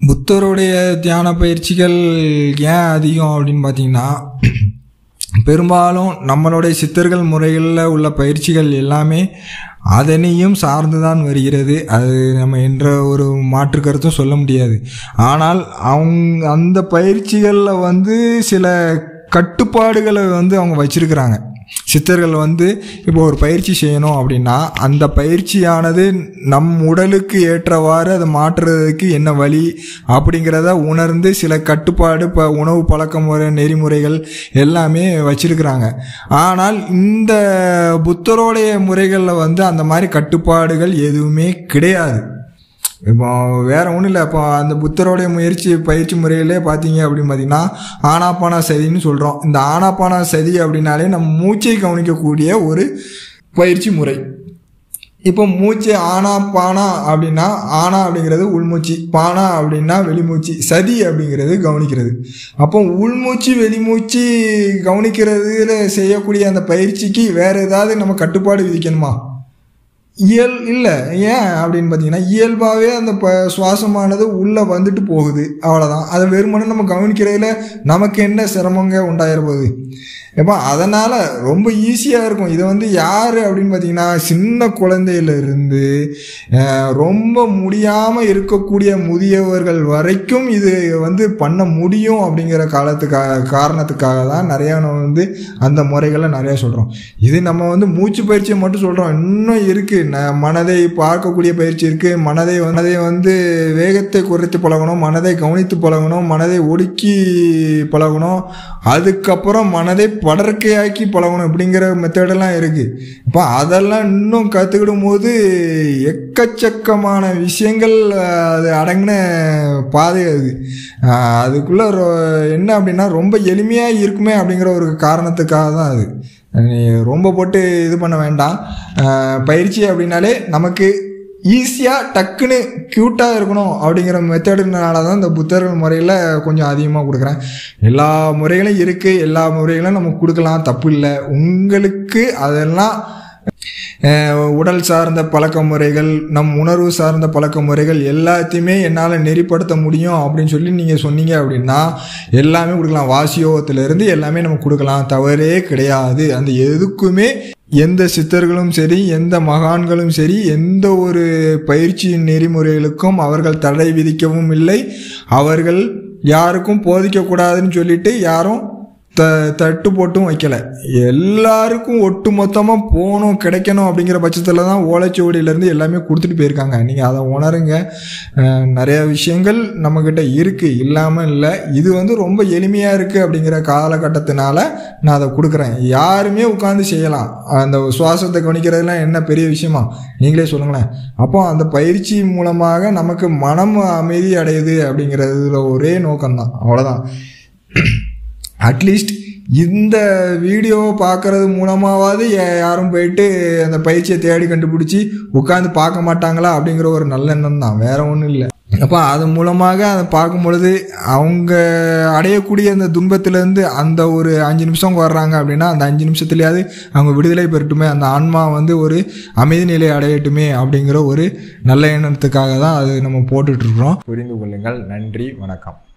புத்தருடைய தியான பயிற்சிகள் ஏன் அதிகம் அப்படின்னு பார்த்தீங்கன்னா பெரும்பாலும் நம்மளுடைய சித்தர்கள் முறைகளில் உள்ள பயிற்சிகள் எல்லாமே அதனையும் சார்ந்து தான் வருகிறது அது நம்ம என்ற ஒரு மாற்று கருத்தும் சொல்ல முடியாது ஆனால் அவங்க அந்த பயிற்சிகளில் வந்து சில கட்டுப்பாடுகளை வந்து அவங்க வச்சிருக்கிறாங்க சித்தர்கள் வந்து இப்போ ஒரு பயிற்சி செய்யணும் அப்படின்னா அந்த பயிற்சியானது நம் உடலுக்கு ஏற்றவாறு அதை மாற்றுறதுக்கு என்ன வழி அப்படிங்கிறத உணர்ந்து சில கட்டுப்பாடு இப்போ உணவு பழக்க முறை நெறிமுறைகள் எல்லாமே வச்சிருக்கிறாங்க ஆனால் இந்த புத்தரோடைய முறைகளில் வந்து அந்த மாதிரி கட்டுப்பாடுகள் எதுவுமே கிடையாது இப்போ வேற ஒன்றும் இல்லை இப்போ அந்த புத்தருடைய முயற்சி பயிற்சி முறையிலே பார்த்தீங்க அப்படின்னு பார்த்தீங்கன்னா ஆனாப்பானா சதின்னு சொல்கிறோம் இந்த ஆனாப்பானா சதி அப்படின்னாலே நம்ம மூச்சை கவனிக்கக்கூடிய ஒரு பயிற்சி முறை இப்போ மூச்சு ஆனா பானா அப்படின்னா ஆனா அப்படிங்கிறது உள்மூச்சு பானா அப்படின்னா வெளிமூச்சு சதி அப்படிங்கிறது கவனிக்கிறது அப்போ உள்மூச்சு வெளிமூச்சு கவனிக்கிறதுல செய்யக்கூடிய அந்த பயிற்சிக்கு வேற ஏதாவது நம்ம கட்டுப்பாடு விதிக்கணுமா இயல் இல்லை ஏன் அப்படின்னு பார்த்தீங்கன்னா இயல்பாகவே அந்த ப சுவாசமானது உள்ளே வந்துட்டு போகுது அவ்வளோதான் அதை வெறுமனே நம்ம கவனிக்கிறதுல நமக்கு என்ன சிரமங்க உண்டாயிர போகுது எப்போ அதனால் ரொம்ப ஈஸியாக இருக்கும் இதை வந்து யார் அப்படின்னு பார்த்தீங்கன்னா சின்ன குழந்தையிலிருந்து அஹ், ரொம்ப முடியாமல் இருக்கக்கூடிய முதியவர்கள் வரைக்கும் இது வந்து பண்ண முடியும் அப்படிங்கிற காலத்துக்காக காரணத்துக்காக தான் நிறையா நம்ம வந்து அந்த முறைகளை நிறையா சொல்கிறோம் இது நம்ம வந்து மூச்சு பயிற்சியை மட்டும் சொல்கிறோம் இன்னும் இருக்குது ந மனதை பார்க்கக்கூடிய பயிற்சி இருக்குது மனதை மனதை வந்து வேகத்தை குறைத்து பழகணும் மனதை கவனித்து பழகணும் மனதை ஒடுக்கி பழகணும் அதுக்கப்புறம் மனதை படற்கையாக்கி பழகணும் இப்படிங்கிற மெத்தடெல்லாம் இருக்குது இப்போ அதெல்லாம் இன்னும் கற்றுக்கிடும் போது எக்கச்சக்கமான விஷயங்கள் அஹ், அது அடங்கின பாதை அது அஹ், அதுக்குள்ள ரொ- என்ன அப்படின்னா ரொம்ப எளிமையாக இருக்குமே அப்படிங்கிற ஒரு காரணத்துக்காக தான் அது நீ ரொம்ப போட்டு இது பண்ண வேண்டாம் அஹ், பயிற்சி அப்படின்னாலே நமக்கு ஈஸியாக டக்குன்னு க்யூட்டாக இருக்கணும் அப்படிங்கிற மெத்தடுனால தான் இந்த புத்தர்கள் முறையில் கொஞ்சம் அதிகமாக கொடுக்குறேன் எல்லா முறைகளும் இருக்குது எல்லா முறைகளும் நம்ம கொடுக்கலாம் தப்பு இல்லை உங்களுக்கு அதெல்லாம் அஹ், உடல் சார்ந்த பழக்க முறைகள் நம் உணர்வு சார்ந்த பழக்க முறைகள் எல்லாத்தையுமே என்னால் நெறிப்படுத்த முடியும் அப்படின்னு சொல்லி நீங்கள் சொன்னீங்க அப்படின்னா எல்லாமே கொடுக்கலாம் வாசியோகத்திலிருந்து எல்லாமே நம்ம கொடுக்கலாம் தவறே கிடையாது அந்த எதுக்குமே எந்த சித்தர்களும் சரி எந்த மகான்களும் சரி எந்த ஒரு பயிற்சி நெறிமுறைகளுக்கும் அவர்கள் தடை விதிக்கவும் இல்லை அவர்கள் யாருக்கும் போதிக்கக்கூடாதுன்னு சொல்லிட்டு யாரும் த தட்டு போட்டும் வைக்கல எல்லாருக்கும் ஒட்டு மொத்தமாக போகணும் கிடைக்கணும் அப்படிங்கிற பட்சத்தில் தான் ஓலைச்சுவடியிலேருந்து எல்லாமே கொடுத்துட்டு போயிருக்காங்க நீங்கள் அதை உணருங்க அஹ், நிறைய விஷயங்கள் நம்மக்கிட்ட இருக்குது இல்லாமல் இல்லை இது வந்து ரொம்ப எளிமையாக இருக்குது அப்படிங்கிற காலகட்டத்தினால நான் அதை கொடுக்குறேன் யாருமே உட்காந்து செய்யலாம் அந்த சுவாசத்தை கவனிக்கிறதுலாம் என்ன பெரிய விஷயமா நீங்களே சொல்லுங்களேன் அப்போ அந்த பயிற்சி மூலமாக நமக்கு மனம் அமைதி அடையுது அப்படிங்கிறதுல ஒரே நோக்கம்தான் அவ்வளோதான் அட்லீஸ்ட் இந்த வீடியோவை பார்க்கறது மூலமாவது யா- யாரும் போயிட்டு அந்த பயிற்சியை தேடி கண்டுபிடிச்சி உட்காந்து பார்க்க மாட்டாங்களா அப்படிங்கிற ஒரு நல்ல எண்ணம் தான் வேற ஒன்றும் இல்லை அப்போ அது மூலமாக அதை பார்க்கும் பொழுது அவங்க அடையக்கூடிய அந்த துன்பத்திலேருந்து அந்த ஒரு அஞ்சு நிமிஷம் வர்றாங்க அப்படின்னா அந்த அஞ்சு நிமிஷத்துலையாவது அவங்க விடுதலை பெறட்டுமே அந்த ஆன்மா வந்து ஒரு அமைதி நிலை அடையட்டுமே அப்படிங்கிற ஒரு நல்ல எண்ணத்துக்காக தான் அது நம்ம போட்டுட்ருக்குறோம் புரிந்து கொள்ளுங்கள் நன்றி வணக்கம்